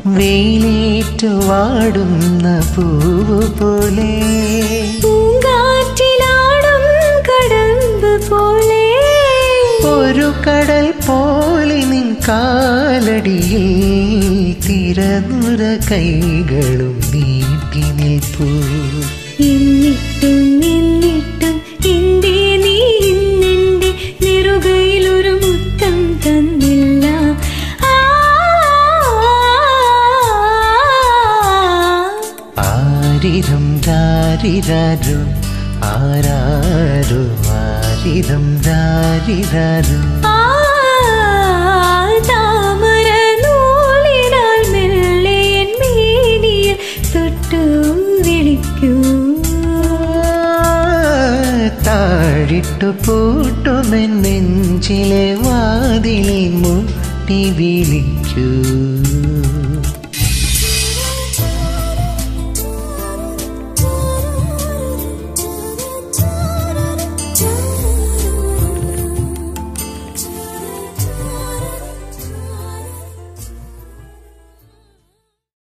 വെയിലേറ്റു വാടുന്ന പൂവ് പോലെ പൂങ്കാറ്റിലാടും കടമ്പ് പോലെ ഒരു കടൽ പോലെ നിൻ കാലടിയിൽ തിരനുര കൈകളും നീട്ടി നിൽപ്പൂ എന്നിട്ടും എന്നിട്ടും എന്തേ നീ ഇന്നെന്റെ നെറുകയിലൊരു മുത്തം തന്നില്ല ആ, ആരിരം രാരിരാരോ ആരാരോ ആരിരം രാരിരാരോ ആ, താമര നൂലിനാൽ മെല്ലെ എൻ മേനിയിൽ തൊട്ടു വിളിക്കൂ താഴിട്ടു പൂട്ടുമെൻ നെഞ്ചിലെ വാതിലിൽ മുട്ടി വിളിക്കൂ